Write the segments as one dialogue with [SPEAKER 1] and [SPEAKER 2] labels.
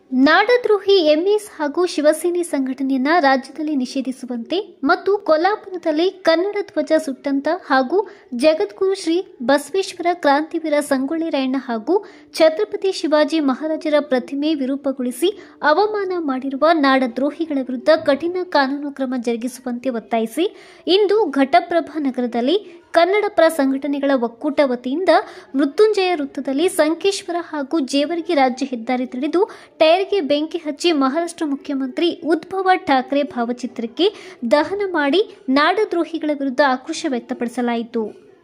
[SPEAKER 1] ನಾಡದ್ರೋಹಿ MES ಹಾಗೂ ಶಿವಸೇನೆ ಸಂಘಟನೆಯನ್ನ ರಾಜ್ಯದಲ್ಲಿ ನಿಷೇಧಿಸುವಂತೆ ಮತ್ತು ಕೊಲ್ಲಾಪುರದಲ್ಲಿ ಕನ್ನಡ ಧ್ವಜ ಸುಟ್ಟಂತ ಹಾಗೂ ಜಗದ್ಗುರು ಶ್ರೀ ಬಸವೇಶ್ವರ ಕ್ರಾಂತಿವೀರ ಸಂಗೊಳ್ಳಿ ರಾಯಣ್ಣ ಹಾಗೂ ಛತ್ರಪತಿ ಶಿವಾಜಿ ಮಹಾರಾಜರ ಪ್ರತಿಮೆ ವಿರೂಪಗೊಳಿಸಿ ಅವಮಾನ ಮಾಡಿರುವ ನಾಡದ್ರೋಹಿಗಳ ವಿರುದ್ಧ ಕಠಿಣ ಕಾನೂನು ಕ್ರಮ ಜರುಗಿಸುವಂತೆ ಒತ್ತಾಯಿಸಿ ಇಂದು ಘಟಪ್ರಭಾ ನಗರದಲ್ಲಿ ಕನ್ನಡಪರ ಸಂಘಟನೆಗಳ ಒಕ್ಕೂಟ ವತಿಯಿಂದ ಮೃತ್ಯುಂಜಯ ವೃತ್ತದಲ್ಲಿ ಸಂಕೇಶ್ವರ ಹಾಗೂ ಜೇವರ್ಗಿ ರಾಜ್ಯ ಹೆದ್ದಾರಿ ತಡೆದು ಟೈರ್ಗೆ ಬೆಂಕಿ ಹಚ್ಚಿ ಮಹಾರಾಷ್ಟ್ರ ಮುಖ್ಯಮಂತ್ರಿ ಉದ್ಭವ ಠಾಕ್ರೆ ಭಾವಚಿತ್ರಕ್ಕೆ ದಹನ ಮಾಡಿ ನಾಡದ್ರೋಹಿಗಳ ವಿರುದ್ಧ ಆಕ್ರೋಶ ವ್ಯಕ್ತಪಡಿಸಲಾಯಿತು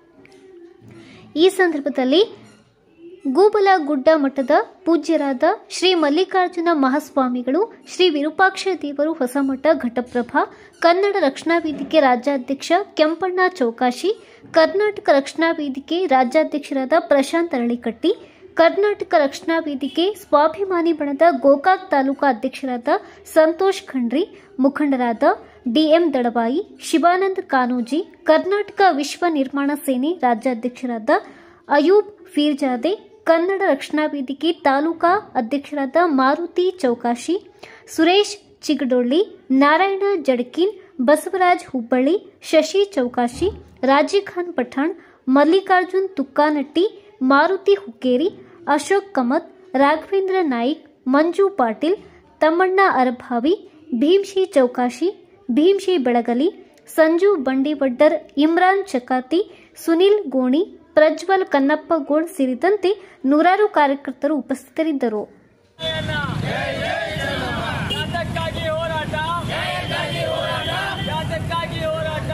[SPEAKER 1] ಈ ಸಂದರ್ಭದಲ್ಲಿ ಗೂಬಲ ಗುಡ್ಡ ಮಠದ ಪೂಜ್ಯರಾದ ಶ್ರೀ ಮಲ್ಲಿಕಾರ್ಜುನ ಮಹಾಸ್ವಾಮಿಗಳು ಶ್ರೀ ವಿರೂಪಾಕ್ಷ ದೇವರು ಹೊಸಮಠ ಘಟಪ್ರಭಾ ಕನ್ನಡ ರಕ್ಷಣಾ ವೇದಿಕೆ ರಾಜ್ಯಾಧ್ಯಕ್ಷ ಕೆಂಪಣ್ಣ ಚೌಕಾಶಿ ಕರ್ನಾಟಕ ರಕ್ಷಣಾ ವೇದಿಕೆ ರಾಜ್ಯಾಧ್ಯಕ್ಷರಾದ ಪ್ರಶಾಂತ್ ಅರಳಿಕಟ್ಟಿ ಕರ್ನಾಟಕ ರಕ್ಷಣಾ ವೇದಿಕೆ ಸ್ವಾಭಿಮಾನಿ ಬಣದ ಗೋಕಾಕ್ ತಾಲೂಕಾ ಅಧ್ಯಕ್ಷರಾದ ಸಂತೋಷ್ ಖಂಡ್ರಿ ಮುಖಂಡರಾದ ಡಿಎಂ ದಳವಾಯಿ ಶಿವಾನಂದ್ ಕಾನೂಜಿ ಕರ್ನಾಟಕ ವಿಶ್ವ ನಿರ್ಮಾಣ ಸೇನೆ ರಾಜ್ಯಾಧ್ಯಕ್ಷರಾದ ಅಯೂಬ್ ಫೀರ್ಜಾದೆ ಕನ್ನಡ ರಕ್ಷಣಾ ವೇದಿಕೆ ತಾಲೂಕಾ ಅಧ್ಯಕ್ಷರಾದ ಮಾರುತಿ ಚೌಕಾಶಿ ಸುರೇಶ್ ಚಿಗಡೊಳ್ಳಿ ನಾರಾಯಣ ಜಡಕಿನ್ ಬಸವರಾಜ್ ಹುಬ್ಬಳ್ಳಿ ಶಶಿ ಚೌಕಾಶಿ ರಾಜಿ ಖಾನ್ ಪಠಾಣ್ ಮಲ್ಲಿಕಾರ್ಜುನ್ ತುಕ್ಕಾನಟ್ಟಿ ಮಾರುತಿ ಹುಕ್ಕೇರಿ ಅಶೋಕ್ ಕಮತ್ ರಾಘವೇಂದ್ರ ನಾಯ್ಕ್ ಮಂಜು ಪಾಟೀಲ್ ತಮ್ಮಣ್ಣ ಅರಭಾವಿ ಭೀಮ್ಶಿ ಚೌಕಾಶಿ ಭೀಮ್ಶಿ ಬೆಳಗಲಿ ಸಂಜು ಬಂಡಿವಡ್ಡರ್ ಇಮ್ರಾನ್ ಚಕಾತಿ ಸುನಿಲ್ ಗೋಣಿ ಪ್ರಜ್ವಲ್ ಕನ್ನಪ್ಪಗೋಳ್ ಸೇರಿದಂತೆ ನೂರಾರು ಕಾರ್ಯಕರ್ತರು ಉಪಸ್ಥಿತರಿದ್ದರು
[SPEAKER 2] ಯಾತಕ್ಕಾಗಿ ಹೋರಾಟ ಯಾತಕ್ಕಾಗಿ ಹೋರಾಟ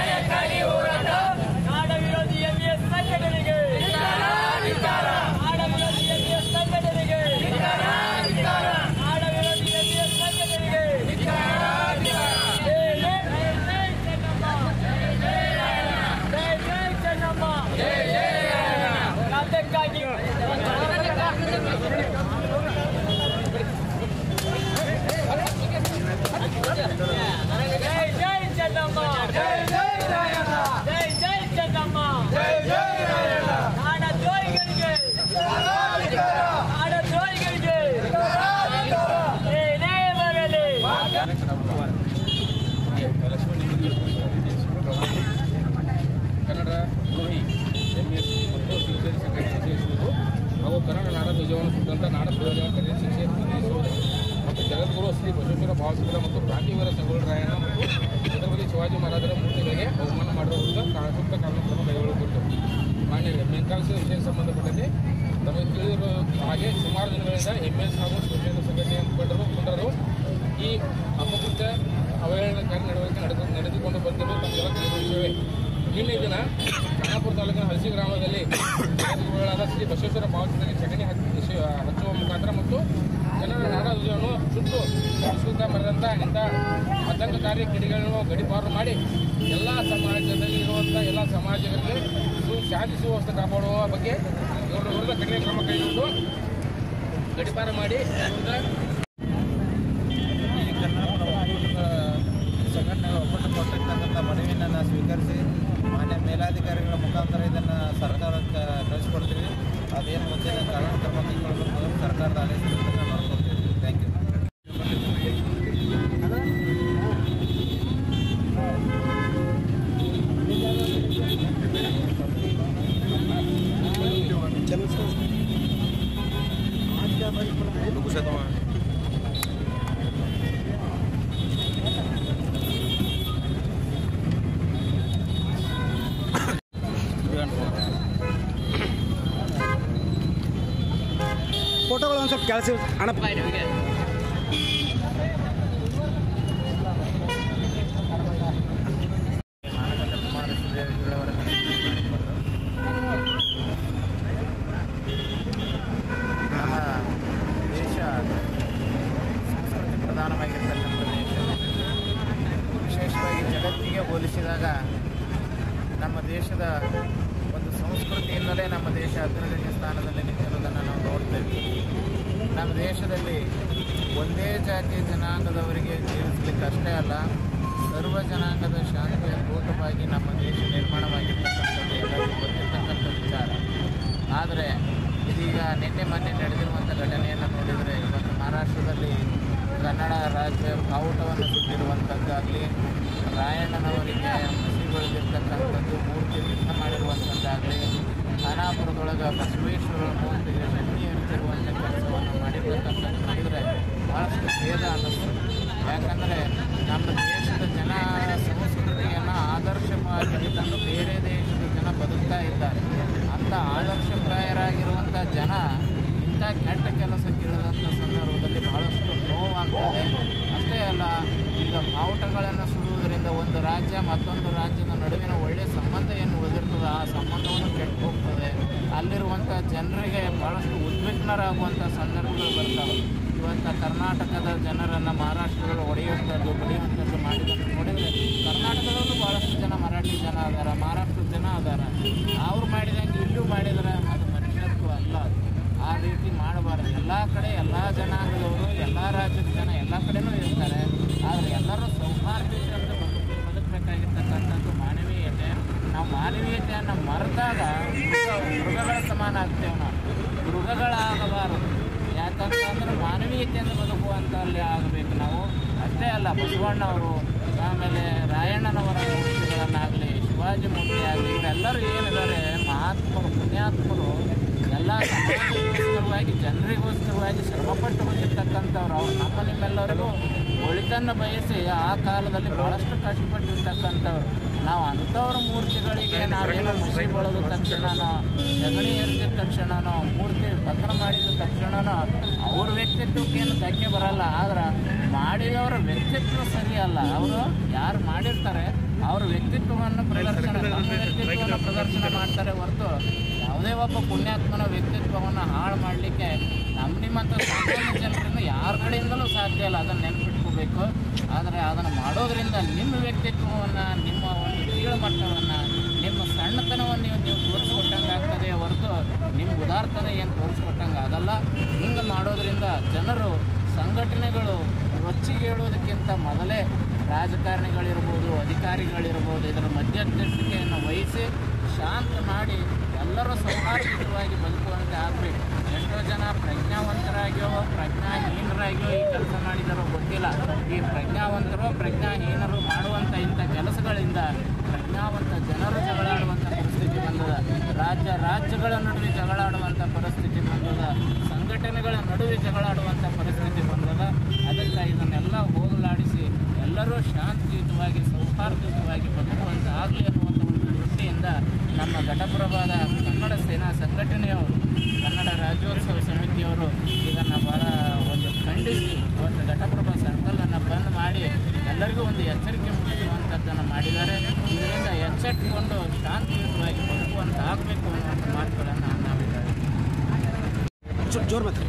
[SPEAKER 2] ನಾಡ ವಿರೋಧಿ ಎಂಎಸ್ ಸಂಘಟನೆಗೆ ನಾಡ ವಿರೋಧಿ ಎಂಎಸ್ ಸಂಘಟನೆಗೆ ನಾಡ ವಿರೋಧಿ ಎಂಎಸ್ ಸಂಘಟನೆಗೆ ಜೈ ಜೈ ಚೆನ್ನಮ್ಮ ಜೈ ಜೈ ಚೆನ್ನಮ್ಮ ಯಾತಕ್ಕಾಗಿ ಜೈ ಜೈ ಚೆನ್ನಮ್ಮ ಜೈ ಜೈ ರಾಯಣ್ಣ ಜೈ ಜೈ ಚೆನ್ನಮ್ಮ ಜೈ ಜೈ ರಾಯಣ್ಣ ನಾಡ ದ್ರೋಹಿಗಳಿಗೆ ನಾಡ ದ್ರೋಹಿಗಳಿಗೆ ಏನೇ ಬರಲಿ
[SPEAKER 3] ಕನ್ನಡ ದ್ರೋಹಿ ಎಂ ಎಸ್ ಮತ್ತು ಶಿಕ್ಷಣ ಸಂಘಟನೆ ಸದಸ್ಯರು ಹಾಗೂ ಕನ್ನಡ ನಾಡ ಧ್ವಜವನ್ನು ಸುಟ್ಟಂಥ ನಾಡ ಧ್ವಜವನ್ನು ಕಠಿಣ ಶಿಕ್ಷೆ ವಿಧಿಸುವುದು ಮತ್ತು ಜಗದ್ಗುರು ಶ್ರೀ ಬಸವೇಶ್ವರ ಭಾವಚಿತ್ರ ಮತ್ತು ಕ್ರಾಂತಿವೀರ ಸಂಗೊಳ್ಳಿ ರಾಯಣ್ಣ ಮತ್ತು ಛತ್ರಪತಿ ಶಿವಾಜಿ ಮಹಾರಾಜರ ಮೂರ್ತಿಗಳಿಗೆ ಅವಮಾನ ಮಾಡುವ ವಿರುದ್ಧ ಕಾ- ಸೂಕ್ತ ಕಾನೂನು ಕ್ರಮ ಕೈಗೊಳ್ಳಬೇಕು ಮಾನ್ಯ ಮೇಲ್ಕಾಲ್ಸ ವಿಷಯ ಸಂಬಂಧಪಟ್ಟಂತೆ ತಮಗೆ ತಿಳಿದಿರುವ ಹಾಗೆ ಸುಮಾರು ದಿನಗಳಿಂದ ಎಂ ಎಸ್ ಹಾಗೂ ಶಿವಸೇನ ಸಂಘಟನೆಯ ಮುಖಂಡರು ಮುಖಂಡರು ಈ ಅಪಕೃತ್ಯ ಅವಹೇಳನಕಾರಿ ನಡವಳಿಕೆ ನಡೆದು ನಡೆದುಕೊಂಡು ಬಂದಿದ್ದು ತಮಗೆಲ್ಲ ತಿಳಿದ ವಿಷಯವೇ ನಿನ್ನೆ ದಿನ ಖಾನಾಪುರ ತಾಲೂಕಿನ ಹಲಸಿ ಗ್ರಾಮದಲ್ಲಿ ಜಗದ್ಗುರುಗಳಾದ ಶ್ರೀ ಬಸವೇಶ್ವರ ಭಾವಚಿತ್ರಕ್ಕೆ ಚಟನಿ ಹಚ್ಚಿ ಶಿ- ಹಚ್ಚುವ ಮುಖಾಂತರ ಮತ್ತು ಕನ್ನಡ ನಾಡ ಧ್ವಜವನ್ನು ಸುಟ್ಟು ಸುತ್ತ ಮರೆದಂಥ ಇಂಥ ಆತಂಕಕಾರಿ ಕಿಡಿಗಳನ್ನು ಗಡಿಪಾರು ಮಾಡಿ ಎಲ್ಲ ಸಮಾಜದಲ್ಲಿ ಇರುವಂಥ ಎಲ್ಲ ಸಮಾಜಗಳಿಗೆ ಸು- ಶಾಂತಿ ಸುವ್ಯವಸ್ಥೆ ಕಾಪಾಡುವ ಬಗ್ಗೆ ಇವರ ವಿರುದ್ಧ ಕಠಿಣ ಕ್ರಮ ಕೈಗೊಂಡು ಗಡಿಪಾರು ಮಾಡಿ ವಿರುದ್ಧ
[SPEAKER 4] ಈ ಕನ್ನಡ ಒಕ್ಕೂಟದ ಸಂಘಟನೆಗಳ ಒಕ್ಕೂಟ ಕೊಟ್ಟಿರ್ತಕ್ಕಂಥ ಮನವಿಯನ್ನು ಸ್ವೀಕರಿಸಿ ಮಾನ್ಯ ಮೇಲಾಧಿಕಾರಿಗಳ ಮುಖಾಂತರ ಇದನ್ನು ಸರ್ಕಾರಕ್ಕೆ ಕಳಿಸ್ಕೊಡ್ತೀವಿ ಅದೇನು ಮುಂದಿನ ಕಾನೂನು ಕ್ರಮ ಕೈಗೊಳ್ಳಬೇಕು ಸರ್ಕಾರದ ಆದೇಶವನ್ನು ಮಾಡ್ಕೊಡ್ತೀವಿ ಥ್ಯಾಂಕ್ ಯು
[SPEAKER 5] ಫೋಟೋಗಳು ಒಂದು ಸ್ವಲ್ಪ ಕೆಲಸ ಅಣ್ಣ
[SPEAKER 4] ನಮ್ಮ ದೇಶ ಸಂಸ್ಕೃತಿ ಪ್ರಧಾನವಾಗಿರ್ತಕ್ಕಂಥ ದೇಶ ವಿಶೇಷವಾಗಿ ಜಗತ್ತಿಗೆ ಹೋಲಿಸಿದಾಗ ನಮ್ಮ ದೇಶದ ಒಂದು ಸಂಸ್ಕೃತಿಯಿಂದಲೇ ನಮ್ಮ ದೇಶ ಅಗ್ರಗಣ್ಯ ಸ್ಥಾನದಲ್ಲಿ ನಿಂತಿರುವುದನ್ನು ನಾವು ನೋಡ್ತೇವೆ ನಮ್ಮ ದೇಶದಲ್ಲಿ ಒಂದೇ ಜಾತಿ ಜನಾಂಗದವರಿಗೆ ಜೀವಿಸಲಿಕ್ಕೆ ಅಷ್ಟೇ ಅಲ್ಲ ಸರ್ವ ಜನಾಂಗದ ಶಾಂತಿಯ ಕೂಟವಾಗಿ ನಮ್ಮ ದೇಶ ನಿರ್ಮಾಣವಾಗಿರ್ತಕ್ಕಂಥದ್ದು ಎಲ್ಲರಿಗೂ ಗೊತ್ತಿರ್ತಕ್ಕಂಥ ವಿಚಾರ ಆದರೆ ಇದೀಗ ನಿನ್ನೆ ಮೊನ್ನೆ ನಡೆದಿರುವಂಥ ಘಟನೆಯನ್ನು ನೋಡಿದರೆ ಇವತ್ತು ಮಹಾರಾಷ್ಟ್ರದ ರಾಜ್ಯ ಬಾವುಟವನ್ನು ಸುಟ್ಟಿರುವಂಥದ್ದಾಗಲಿ ರಾಯಣ್ಣನವರಿಗೆ ಮಸಿಗೊಳಿದಿರ್ತಕ್ಕಂಥದ್ದು ಮೂರ್ತಿ ಯುದ್ಧ ಮಾಡಿರುವಂಥದ್ದಾಗಲಿ ಖಾನಾಪುರದೊಳಗೆ ಬಸವೇಶ್ವರ ಮೂರ್ತಿಗೆ ಶಕ್ತಿ ಇರ್ತಿರುವಂಥ ಕೆಲಸವನ್ನು ಮಾಡಿರ್ತಕ್ಕಂಥದ್ದು ನೋಡಿದರೆ ಭಾಳಷ್ಟು ಖೇದ ಅನ್ನಿಸ್ತು ಯಾಕಂದರೆ ನಮ್ಮ ದೇಶದ ಜನ ಸಂಸ್ಕೃತಿಯನ್ನು ಆದರ್ಶವಾಗಿ ಹಿಡಿದುಕೊಂಡು ಬೇರೆ ದೇಶದ ಜನ ಬದುಕ್ತಾ ಇದ್ದಾರೆ ಅಂಥ ಆದರ್ಶಪ್ರಾಯರಾಗಿರುವಂಥ ಜನ ಇಂಥ ಕೆಟ್ಟ ಕೆಲಸಕ್ಕೆ ಇಳಿದಂಥ ಸಂದರ್ಭದಲ್ಲಿ ಬಹಳಷ್ಟು ನೋವಾಗ್ತದೆ ಅಷ್ಟೇ ಅಲ್ಲ ಈಗ ಬಾವುಟಗಳನ್ನು ಸುಡುವುದರಿಂದ ಒಂದು ರಾಜ್ಯ ಮತ್ತೊಂದು ರಾಜ್ಯದ ನಡುವಿನ ಒಳ್ಳೆಯ ಸಂಬಂಧ ಏನು ಉಳಿದಿರ್ತದೆ ಆ ಸಂಬಂಧವನ್ನು ಕೆಟ್ಟು ಹೋಗ್ತದೆ ಅಲ್ಲಿರುವಂಥ ಜನರಿಗೆ ಭಾಳಷ್ಟು ಉದ್ವಿಗ್ನರಾಗುವಂಥ ಸಂದರ್ಭಗಳು ಬರ್ತಾವೆ ಇವತ್ತು ಕರ್ನಾಟಕದ ಜನರನ್ನು ಮಹಾರಾಷ್ಟ್ರಗಳು ಹೊಡೆಯುವಂಥದ್ದು ಬಡಿಯುವಂಥದ್ದು ಮಾಡಿದ್ದನ್ನು ನೋಡಿದರೆ ಕರ್ನಾಟಕದಲ್ಲೂ ಭಾಳಷ್ಟು ಜನ ಮರಾಠಿ ಜನ ಅದಾರ ಮಹಾರಾಷ್ಟ್ರದ ಜನ ಅದಾರ ಅವ್ರು ಮಾಡಿದಂಗೆ ಇಲ್ಲೂ ಮಾಡಿದ್ರೆ ಅದು ಮನುಷ್ಯತ್ವ ಅಲ್ಲ ಅದು. ಆ ರೀತಿ ಮಾಡಬಾರ್ದು ಎಲ್ಲ ಕಡೆ ಎಲ್ಲ ಜನಾಂಗದವರು ಎಲ್ಲ ರಾಜ್ಯದ ಜನ ಎಲ್ಲ ಕಡೆನೂ ಇರ್ತಾರೆ ಆದರೆ ಎಲ್ಲರೂ ಸೌಹಾರ್ದತೆಯಿಂದ ಬದುಕು ಬದುಕಬೇಕಾಗಿರ್ತಕ್ಕಂಥದ್ದು ಮಾನವೀಯತೆ ನಾವು ಮಾನವೀಯತೆಯನ್ನು ಮರೆತಾಗ ಮೃಗ- ಮೃಗಗಳ ಸಮಾನ ಆಗ್ತೇವೆ ನಾವು ಮೃಗಗಳಾಗಬಾರದು ಯಾಕಂತಂದ್ರೆ ಮಾನವೀಯತೆಯಿಂದ ಬದುಕುವಂಥ ಅಲ್ಲಿ ಆಗಬೇಕು ನಾವು ಅಷ್ಟೇ ಅಲ್ಲ ಬಸವಣ್ಣವರು ಆಮೇಲೆ ರಾಯಣ್ಣನವರ ಮೂರ್ತಿಗಳನ್ನಾಗಲಿ ಶಿವಾಜಿ ಮೂರ್ತಿ ಆಗಲಿ ಇವರೆಲ್ಲರೂ ಏನಿದ್ದಾರೆ ಮಹಾತ್ಮರು ಪುಣ್ಯಾತ್ಮರು ಎಲ್ಲ ಸಮಾಜಕ್ಕೋಸ್ಕರವಾಗಿ ಜನರಿಗೋಸ್ಕರವಾಗಿ ಶ್ರಮಪಟ್ಟು ಬಂದಿರ್ತಕ್ಕಂಥವ್ರು ಅವ್ರು ನಮ್ಮ ನಿಮ್ಮೆಲ್ಲರಿಗೂ ಒಳಿತನ್ನು ಬಯಸಿ ಆ ಕಾಲದಲ್ಲಿ ಭಾಳಷ್ಟು ಕಷ್ಟಪಟ್ಟಿರ್ತಕ್ಕಂಥವ್ರು ನಾವು ಅಂಥವ್ರ ಮೂರ್ತಿಗಳಿಗೆ ನಾವೇನೋ ಮುಸಿ ಬಳದ ತಕ್ಷಣನೋ ಸಗಣಿ ಎರೆದ ತಕ್ಷಣನೋ ಮೂರ್ತಿ ಪತನ ಮಾಡಿದ ತಕ್ಷಣನೋ ಅವ್ರ ವ್ಯಕ್ತಿತ್ವಕ್ಕೇನು ಧಕ್ಕೆ ಬರಲ್ಲ ಆದ್ರೆ ಮಾಡಿದವರ ವ್ಯಕ್ತಿತ್ವ ಸರಿ ಅಲ್ಲ ಅವರು ಯಾರು ಮಾಡಿರ್ತಾರೆ ಅವ್ರ ವ್ಯಕ್ತಿತ್ವವನ್ನು ಪ್ರದರ್ಶನ ತಮ್ಮ ವ್ಯಕ್ತಿತ್ವವನ್ನು ಪ್ರದರ್ಶನ ಮಾಡ್ತಾರೆ ಹೊರತು ಯಾವುದೇ ಒಬ್ಬ ಪುಣ್ಯಾತ್ಮನ ವ್ಯಕ್ತಿತ್ವವನ್ನು ಹಾಳು ಮಾಡಲಿಕ್ಕೆ ನಮ್ಮ ನಿಮ್ಮಂಥ ಸಾಮಾನ್ಯ ಜನರಿಂದ ಯಾರ ಕಡೆಯಿಂದಲೂ ಸಾಧ್ಯ ಇಲ್ಲ ಅದನ್ನು ನೆನ್ಪಿಟ್ಕೋಬೇಕು ಆದರೆ ಅದನ್ನು ಮಾಡೋದ್ರಿಂದ ನಿಮ್ಮ ವ್ಯಕ್ತಿತ್ವವನ್ನು ನಿಮ್ಮ ಒಂದು ಕೀಳುಮಟ್ಟವನ್ನು ನಿಮ್ಮ ಸಣ್ಣತನವನ್ನು ನೀವು ನೀವು ತೋರಿಸ್ಕೊಟ್ಟಂಗೆ ಆಗ್ತದೆ ಹೊರತು ನಿಮ್ಮ ಉದಾರ್ತನೆ ಏನು ತೋರಿಸ್ಕೊಟ್ಟಂಗೆ ಆಗಲ್ಲ ಹಿಂಗೆ ಮಾಡೋದ್ರಿಂದ ಜನರು ಸಂಘಟನೆಗಳು ರೊಚ್ಚಿಗೇಳುವುದಕ್ಕಿಂತ ಮೊದಲೇ ರಾಜಕಾರಣಿಗಳಿರ್ಬೋದು ಅಧಿಕಾರಿಗಳಿರ್ಬೋದು ಇದರ ಮಧ್ಯಸ್ಥಿಕೆಯನ್ನು ವಹಿಸಿ ಶಾಂತ ಮಾಡಿ ಎಲ್ಲರೂ ಸೌಹಾರ್ದಯುತವಾಗಿ ಬದುಕುವಂತೆ ಆಗಬೇಕು ಎಷ್ಟೋ ಜನ ಪ್ರಜ್ಞಾವಂತರಾಗಿಯೋ ಪ್ರಜ್ಞಾಹೀನರಾಗಿಯೋ ಈ ಕೆಲಸ ಮಾಡಿದಾರೋ ಗೊತ್ತಿಲ್ಲ ಈ ಪ್ರಜ್ಞಾವಂತರು ಪ್ರಜ್ಞಾಹೀನರು ಮಾಡುವಂಥ ಇಂಥ ಕೆಲಸಗಳಿಂದ ಪ್ರಜ್ಞಾವಂತ ಜನರು ಜಗಳಾಡುವಂಥ ಪರಿಸ್ಥಿತಿ ಬಂದದ ರಾಜ್ಯ ರಾಜ್ಯಗಳ ನಡುವೆ ಜಗಳಾಡುವಂಥ ಪರಿಸ್ಥಿತಿ ಬಂದದ ಸಂಘಟನೆಗಳ ನಡುವೆ ಜಗಳಾಡುವಂಥ ಪರಿಸ್ಥಿತಿ ಬಂದದ ಅದಕ್ಕೆ ಇದನ್ನೆಲ್ಲ ಹೋಗಲಾಡಿಸಿ ಎಲ್ಲರೂ ಶಾಂತಿಯುತವಾಗಿ ಸೌಹಾರ್ದಯುತವಾಗಿ ಬದುಕುವಂತ ಆಗಲಿ ಅನ್ನುವಂಥ ಒಂದು ದೃಷ್ಟಿಯಿಂದ ನಮ್ಮ ಘಟಪ್ರಭಾದ ಕನ್ನಡ ಸೇನಾ ಸಂಘಟನೆಯವರು ಕನ್ನಡ ರಾಜ್ಯೋತ್ಸವ ಸಮಿತಿಯವರು ಇದನ್ನು ಭಾಳ ಒಂದು ಖಂಡಿಸಿ ಒಂದು ಘಟಪ್ರಭಾ ಸರ್ಕಲನ್ನು ಬಂದ್ ಮಾಡಿ ಎಲ್ಲರಿಗೂ ಒಂದು ಎಚ್ಚರಿಕೆ ಮೂಡಿಸುವಂಥದ್ದನ್ನು ಮಾಡಿದ್ದಾರೆ ಇದರಿಂದ ಎಚ್ಚೆತ್ತುಕೊಂಡು ಶಾಂತಿಯುತವಾಗಿ ಬದುಕುವಂತ ಆಗಬೇಕು ಅನ್ನುವಂಥ ಮಾತುಗಳನ್ನು ನಾವಿದ್ದಾರೆ
[SPEAKER 5] ಜೋ- ಜೋರ್ ಮಾತ್ರ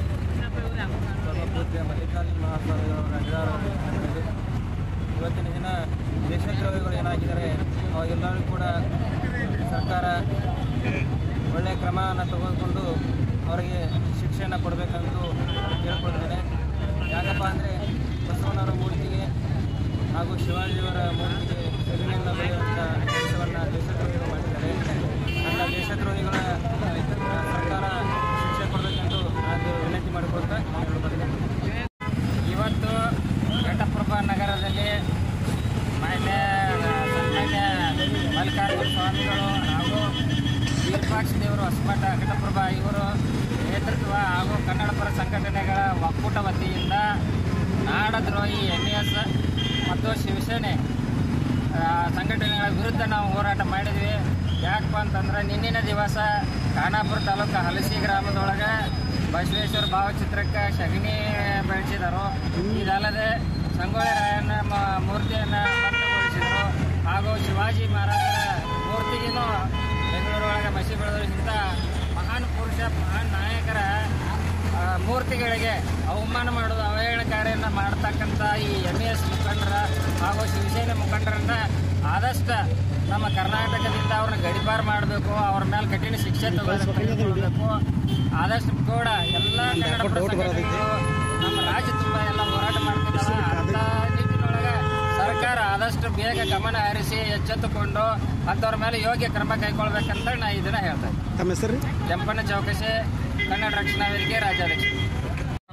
[SPEAKER 6] ಪೂಜ್ಯ ಮಲ್ಲಿಕಾರ್ಜುನ ಮಹಾಸ್ವಾಮಿಯವರ ಅಗ್ರಹಾರ ಇವತ್ತಿನ ದಿನ ದೇಶದ್ರೋಹಿಗಳು ಏನಾಗಿದ್ದಾರೆ ಅವಾಗೆಲ್ಲರೂ ಕೂಡ ಸರ್ಕಾರ ಒಳ್ಳೆಯ ಕ್ರಮವನ್ನು ತೆಗೆದುಕೊಂಡು ಅವರಿಗೆ ಶಿಕ್ಷೆಯನ್ನು ಕೊಡಬೇಕಂತೂ ಕೇಳ್ಕೊಳ್ತೇನೆ ಯಾಕಪ್ಪ ಅಂದರೆ ಬಸವಣ್ಣವರ ಮೂರ್ತಿಗೆ ಹಾಗೂ ಶಿವಾಜಿಯವರ ಮೂರ್ತಿಗೆ ಸೆಗಣಿಯನ್ನು ಬೆಳೆಯುವಂಥ ಕೆಲಸವನ್ನು ದೇಶದ್ರೋಹಿಗಳು ಮಾಡಿದ್ದಾರೆ ಅಂಥ ದೇಶದ್ರೋಹಿಗಳ ಸರ್ಕಾರ ಶಿಕ್ಷೆ ಕೊಡಬೇಕೆಂದು ನಾನು ವಿನಂತಿ ಮಾಡಿಕೊಳ್ತಾ ಹೇಳ್ಕೊಳ್ತೇನೆ
[SPEAKER 4] ಇವತ್ತು ಘಟಪ್ರಭಾ ನಗರದಲ್ಲಿ ಮಾನ್ಯ ಸನ್ಮಾನ್ಯ ಮಲ್ಲಿಕಾರ್ಜುನ ಸ್ವಾಮಿಗಳು ಹಾಗೂ ವಿರೂಪಾಕ್ಷ ದೇವರು ಹೊಸಮಠ ಘಟಪ್ರಭಾ ಇವರು ನೇತೃತ್ವ ಹಾಗೂ ಕನ್ನಡ ಪರ ಸಂಘಟನೆಗಳ ಒಕ್ಕೂಟ ವತಿಯಿಂದ ನಾಡದ್ರೋಹಿ ಎನ್ ಎಸ್ ಮತ್ತು ಶಿವಸೇನೆ ಆ, ಸಂಘಟನೆಗಳ ವಿರುದ್ಧ ನಾವು ಹೋರಾಟ ಮಾಡಿದ್ವಿ ಯಾಕಪ್ಪ ಅಂತಂದ್ರೆ ನಿನ್ನಿನ ದಿವಸ ಖಾನಾಪುರ ತಾಲೂಕು ಹಲಸಿ ಗ್ರಾಮದೊಳಗೆ ಬಸವೇಶ್ವರ ಭಾವಚಿತ್ರಕ್ಕೆ ಸಗಣಿ ಬೆಳೆಸಿದರು ಇದಲ್ಲದೆ ಸಂಗೊಳ್ಳಿ ರಾಯಣ್ಣ ಮ- ಮೂರ್ತಿಯನ್ನು ಬಂಧಗೊಳಿಸಿದರು ಹಾಗೂ ಶಿವಾಜಿ ಮಹಾರಾಜರ ಮೂರ್ತಿಗೂ ಬೆಂಗಳೂರೊಳಗೆ ಮಸಿ ಬೆಳೆದ್ರಿಂದ ಮಹಾನ್ ಪುರುಷ ಮಹಾನ್ ನಾಯಕರ ಆ, ಮೂರ್ತಿಗಳಿಗೆ ಅವಮಾನ ಮಾಡೋದು ಅವಹೇಳನಕಾರಿಯನ್ನು ಮಾಡ್ತಕ್ಕಂಥ ಈ ಎಮ್ ಎಸ್ ಮುಖಂಡರ ಹಾಗೂ ಶಿವಸೇನೆ ಮುಖಂಡರನ್ನ ಆದಷ್ಟು ನಮ್ಮ ಕರ್ನಾಟಕದಿಂದ ಅವ್ರನ್ನ ಗಡಿಪಾರು ಮಾಡಬೇಕು ಅವ್ರ ಮೇಲೆ ಕಠಿಣ ಶಿಕ್ಷೆ ತೆಗೆದುಕೊಳ್ಳಬೇಕು ಆದಷ್ಟು ಕೂಡ ಎಲ್ಲ ಕನ್ನಡ ಪರ ಸಂಘಟನೆಗಳು ನಮ್ಮ ರಾಜ್ಯ ತುಂಬ ಎಲ್ಲ ಹೋರಾಟ ಮಾಡ್ತಿದ್ದಾವೆ ಅಂತ ನಿಟ್ಟಿನೊಳಗೆ ಸರ್ಕಾರ ಆದಷ್ಟು ಬೇಗ ಗಮನ ಹರಿಸಿ ಎಚ್ಚೆತ್ತುಕೊಂಡು ಅಂಥವ್ರ ಮೇಲೆ ಯೋಗ್ಯ ಕ್ರಮ ಕೈಗೊಳ್ಬೇಕಂತ ನಾ ಇದನ್ನ ಹೇಳ್ತೇನೆ
[SPEAKER 5] ತಮ್ಮ ಹೆಸರು ರೀ
[SPEAKER 4] ಕೆಂಪಣ್ಣ ಚೌಕಶೆ ಕನ್ನಡ ರಕ್ಷಣಾ ವೇದಿಕೆ ರಾಜ್ಯಾಧ್ಯಕ್ಷ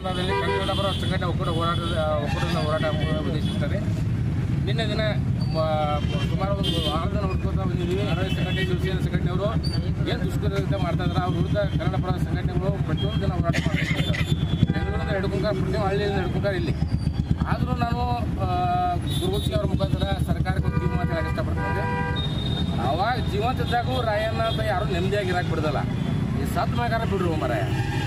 [SPEAKER 3] ಚಿಕ್ಕಬಳ್ಳಾಪುರದಲ್ಲಿ ಕನ್ನಡ ಪರ ಸಂಘಟನೆ ಒಕ್ಕೂಟ ಹೋರಾಟದ ಒಕ್ಕೂಟದ ಹೋರಾಟ ಉದ್ದೇಶಿಸುತ್ತದೆ ನಿನ್ನೆ ದಿನ ಮ- ಸುಮಾರು ಒಂದು ಆರು ದಿನ ಹುಡ್ಕೋತಾ ಬಂದಿದ್ದೀವಿ ಆರೋಗ್ಯ ಸಂಘಟನೆ ಶಿವಸೇನಾ ಸಂಘಟನೆಯವರು ಏನು ದುಷ್ಕೃತ್ಯ ಮಾಡ್ತಾ ಇದ್ದಾರೆ ಅವ್ರ ವಿರುದ್ಧ ಕನ್ನಡ ಪರ ಸಂಘಟನೆಗಳು ಪ್ರತಿಯೊಂದು ದಿನ ಹೋರಾಟ ಮಾಡ್ತಿರ್ತಾರೆ ಬೆಂಗಳೂರಿಂದ ಹಿಡ್ಕೊಂಡ್ರೆ ಪ್ರತಿಯೊಂದು ಹಳ್ಳಿಯಿಂದ ಹಿಡ್ಕೊಂಡ್ರೆ ಇಲ್ಲಿ ಆದರೂ ನಾನು ಗುರುಗುಚ್ಚಿ ಅವರ ಮುಖಾಂತರ ಸರ್ಕಾರಕ್ಕೆ ಒಂದು ಕಿವಿ ಮಾತು ಹೇಳಕ್ಕೆ ಇಷ್ಟಪಡ್ತೇನೆ ಅವಾಗ ಜೀವಂತದಾಗೂ ರಾಯಣ್ಣ ಅಂತ ಯಾರು ನೆಮ್ಮದಿಯಾಗಿ ಇರಕ್ಕೆ ಬಿಡ್ದಲ್ಲ ಈ ಸತ್ ಮ್ಯಾಗಾರ ಬಿಡ್ರು ಮರ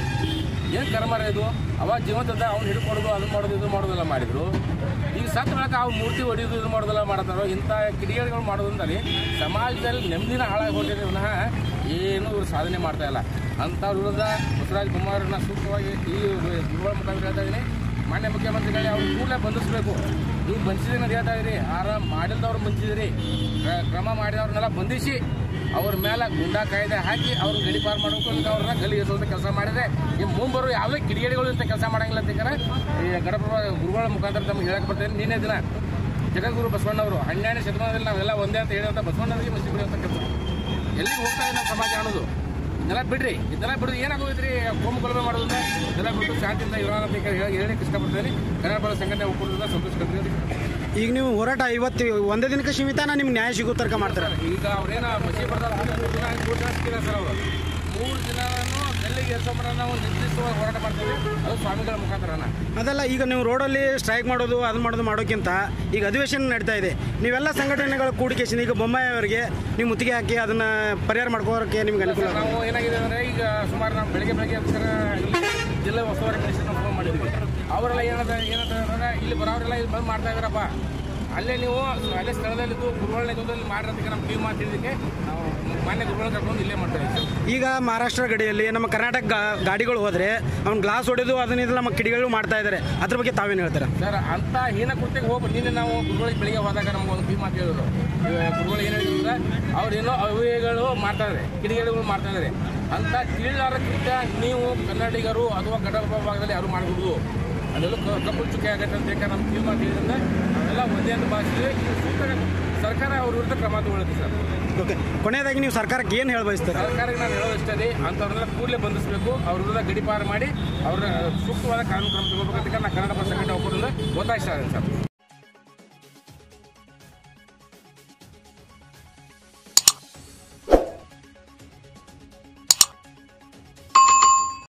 [SPEAKER 3] ಏನು ಕರ್ಮರ ಇದು ಅವಾಗ ಜೀವಂತದ ಅವ್ನು ಹಿಡ್ಕೊಡೋದು ಅದನ್ನ ಮಾಡೋದು ಇದು ಮಾಡೋದೆಲ್ಲ ಮಾಡಿದ್ರು ಈಗ ಸತ್ ಮ್ಯಾಗ ಅವ್ನು ಮೂರ್ತಿ ಹೊಡಿಯೋದು ಇದು ಮಾಡೋದೆಲ್ಲ ಮಾಡ್ತಾರೋ ಇಂಥ ಕಿಡಿಗೇಡಿಗಳು ಮಾಡೋದ್ರಲ್ಲಿ ಸಮಾಜದಲ್ಲಿ ನೆಮ್ಮದಿನ ಹಾಳಾಗಿ ಹೋಗಿದೆ ವಿನಃ ಏನು ಇವರು ಸಾಧನೆ ಮಾಡ್ತಾ ಇಲ್ಲ ಅಂಥವ್ರ ವಿರುದ್ಧ ಬಸವರಾಜ ಕುಮಾರನ ಸೂಕ್ತವಾಗಿ ಈ ಗುರುಗಳ ಮುಖಾಂತರ ಹೇಳ್ತಾ ಇದ್ದೀನಿ ಮಾನ್ಯ ಮುಖ್ಯಮಂತ್ರಿಗಳೇ ಅವ್ರು ಕೂಡಲೇ ಬಂಧಿಸಬೇಕು ನೀವು ಬಂಧಿಸಿದ್ರೆ ಅಂತ ಹೇಳ್ತಾ ಇದ್ರಿ ಆರಾಮ್ ಮಾಡಿಲ್ದವ್ರು ಬಂಧಿಸಿದ್ರಿ ಕ್ರ- ಕ್ರಮ ಮಾಡಿದವ್ರನ್ನೆಲ್ಲ ಬಂಧಿಸಿ ಅವ್ರ ಮೇಲೆ ಗುಂಡಾ ಕಾಯ್ದೆ ಹಾಕಿ ಅವ್ರನ್ನ ಗಡಿಪಾರು ಮಾಡಬೇಕು ಅಂತ ಅವ್ರನ್ನ ಗಲಿ ಎಸೋಂಥ ಕೆಲಸ ಮಾಡಿದ್ರೆ ಈ ಮುಂಬರು ಯಾವುದೇ ಕಿಡಿಗೇಡಿಗಳು ಇಂಥ ಕೆಲಸ ಮಾಡಂಗಿಲ್ಲ ಅಂತಿದ್ದಾರೆ ಈ ಗಡಪ ಗುರುಗಳ ಮುಖಾಂತರ ತಮ್ಗೆ ಹೇಳಕ್ಕೆ ಬರ್ತೇನೆ ನಿನ್ನೆ ದಿನ ಜಗದ್ಗುರು ಬಸವಣ್ಣವರು ಹನ್ನೆರಡನೇ ಶತಮಾನದಲ್ಲಿ ನಾವೆಲ್ಲ ಒಂದೇ ಅಂತ ಹೇಳುವಂಥ ಬಸವಣ್ಣರಿಗೆ ಮಸಿ ಬಿಡುವಂಥ ಕೆಲಸ ಎಲ್ಲಿಗೆ ಹೋಗ್ತಾ ಇದೆ ನಮ್ಮ ಸಮಾಜ ಅನ್ನೋದು ಇದೆಲ್ಲ ಬಿಡ್ರಿ ಇದೆಲ್ಲ ಬಿಡ್ರಿ ಏನಾಗೋದ್ರಿ ಕೋಮು ಕೊಲಬೆ ಮಾಡೋದ್ರಿಂದ ಇದೆಲ್ಲ ಬಿಟ್ಟು ಶಾಂತಿಯಿಂದ ಇರೋಣ ಅಂತ ಹೇಳಿ ಹೇಳಕ್ಕೆ ಇಷ್ಟಪಡ್ತೇನೆ ಕನ್ನಡ ಪರ ಸಂಘಟನೆ ಒಕ್ಕೂಟದಿಂದ ಸಂತೋಷ ಕಟ್ಟಿದೆ
[SPEAKER 5] ಈಗ ನೀವು ಹೋರಾಟ ಇವತ್ತು ಒಂದೇ ದಿನಕ್ಕೆ ಸೀಮಿತನ ನಿಮ್ಗೆ ನ್ಯಾಯ ಸಿಗೋ ತನಕ ಮಾಡ್ತಾರೆ
[SPEAKER 3] ಈಗ ಅವ್ರೇನ ಮಸಿ ಬರ್ದಾರ ಮೂರು ದಿನ ಮೂರು ದಿನ ಸಿಕ್ಕಿಲ್ಲ ಸರ್ ಅವರು ಮೂರು ದಿನನೂ ಗಲ್ಲಿಗೆ ಎರ್ಸೋಮರ ನಾವು ನಿರ್ದಿಷ್ಟವಾಗಿ ಹೋರಾಟ ಮಾಡ್ತೀವಿ ಅದು ಸ್ವಾಮಿಗಳ ಮುಖಾಂತರನ
[SPEAKER 5] ಅದಲ್ಲ ಈಗ ನೀವು ರೋಡಲ್ಲಿ ಸ್ಟ್ರೈಕ್ ಮಾಡೋದು ಅದು ಮಾಡೋದು ಮಾಡೋಕ್ಕಿಂತ ಈಗ ಅಧಿವೇಶನ ನಡೀತಾ ಇದೆ ನೀವೆಲ್ಲ ಸಂಘಟನೆಗಳ ಕೂಡಿಕೇಶನ್ ಈಗ ಬೊಮ್ಮಾಯಿ ಅವರಿಗೆ ನೀವು ಮುತ್ತಿಗೆ ಹಾಕಿ ಅದನ್ನ ಪರಿಹಾರ ಮಾಡ್ಕೋರಕ್ಕೆ ನಿಮ್ಗೆ ಅನುಕೂಲ
[SPEAKER 3] ಸರ್, ನಾವು ಏನಾಗಿದೆ ಅಂದ್ರೆ ಈಗ ಸುಮಾರು ನಾವು ಬೆಳಗ್ಗೆ ಬೆಳಗ್ಗೆ ಸರ್ ಇಲ್ಲಿ ಜಿಲ್ಲಾ ಉಸ್ತುವಾರಿ ಮಿನಿಸ್ಟರ್ನ ಫೋನ್ ಮಾಡಿದ್ವಿ ಅವರೆಲ್ಲ ಏನದ ಏನಂತ ಅಂದ್ರೆ ಇಲ್ಲಿ ಬರೋರೆಲ್ಲ ಇಲ್ಲಿ ಬಂದ್ ಮಾಡ್ತಾ ಇದಾರಪ್ಪ ಅಲ್ಲೇ ನೀವು ಅಲ್ಲೇ ಸ್ಥಳದಲ್ಲಿದ್ದು ಗುರುಗಳ ನೇತೃತ್ವದಲ್ಲಿ ಮಾಡಿರೋದಕ್ಕೆ ನಮ್ಮ ಟೀಮ್ ಮಾತಿದ್ದಕ್ಕೆ ನಾವು ಮಾನ್ಯ ಗುರುಗಳನ್ನ ಕರ್ಕೊಂಡು ಇಲ್ಲೇ ಮಾಡ್ತಾ ಇದ್ದೀವಿ ಸರ್
[SPEAKER 5] ಈಗ ಮಹಾರಾಷ್ಟ್ರ ಗಡಿಯಲ್ಲಿ ನಮ್ಮ ಕರ್ನಾಟಕ ಗಾ- ಗಾಡಿಗಳು ಹೋದ್ರೆ ಅವ್ನು ಗ್ಲಾಸ್ ಹೊಡೆದು ಅದನ್ನೆಲ್ಲ ನಮ್ಮ ಕಿಡಿಗಳು ಮಾಡ್ತಾ ಇದ್ದಾರೆ ಅದ್ರ ಬಗ್ಗೆ ತಾವೇನು ಹೇಳ್ತಾರೆ
[SPEAKER 3] ಸರ್ ಅಂತ ಹೀನ ಕೃತ್ಯಕ್ಕೆ ಹೋಗಿ ನಿನ್ನೆ ನಾವು ಗುರುಗಳಿಗೆ ಬೆಳಿಗ್ಗೆ ಹೋದಾಗ ನಮ್ಗೆ ಒಂದು ಕಿವಿ ಮಾತು ಹೇಳಿದ್ರು ಇವ- ಗುರುಗಳು ಏನು ಹೇಳಿದ್ರು ಅಂದ್ರೆ ಅವ್ರೇನೋ ಅವ್ಯಗಳು ಮಾಡ್ತಾ ಇದ್ದಾರೆ ಕಿಡಿಗೇಡಿಗಳು ಮಾಡ್ತಾ ಇದ್ದಾರೆ ಅಂತ ತಿಳಿಲಾರ ಕೃತ್ಯ ನೀವು ಕನ್ನಡಿಗರು ಅಥವಾ ಗಡಪ ಭಾಗದಲ್ಲಿ ಯಾರು ಮಾಡಬಹುದು ಅದೆಲ್ಲ ಕ- ಕಪ್ಪು ಚುಕ್ಕೆ ಆಗತ್ತೆ ಅಂತ ಯಾಕೆ ನಮ್ಮ ಕಿವಿ ಮಾತು ಹೇಳಿದ್ರೆ ನಾವೆಲ್ಲ ಒಂದೇ ಅಂತ ಭಾಷೆ ಸರ್ಕಾರ ಅವ್ರ ವಿರುದ್ಧ ಕ್ರಮ ತಗೊಳುತ್ತೆ ಸರ್
[SPEAKER 5] ಓಕೆ ಕೊನೆಯದಾಗಿ ನೀವು ಸರ್ಕಾರಕ್ಕೆ ಏನು ಹೇಳ ಬಯಸ್ತಾರೆ
[SPEAKER 3] ಸರ್ಕಾರಕ್ಕೆ ನಾನು ಹೇಳೋದು ಇಷ್ಟೇ ಅಂಥವ್ರನ್ನೆಲ್ಲ ಕೂಡಲೇ ಬಂಧಿಸಬೇಕು ಅವ್ರ ವಿರುದ್ಧ ಗಡಿಪಾರು ಮಾಡಿ ಅವ್ರ ಸೂಕ್ತವಾದ ಕಾನೂನು ಕ್ರಮ ತಗೋಬೇಕಂತ ನಾನು ಕನ್ನಡ ಭಾಷೆ ಸಂಘಟನೆ ಒಕ್ಕೂಟದಿಂದ ಒತ್ತಾಯಿಸ್ತಾ ಇದ್ದೀನಿ ಸರ್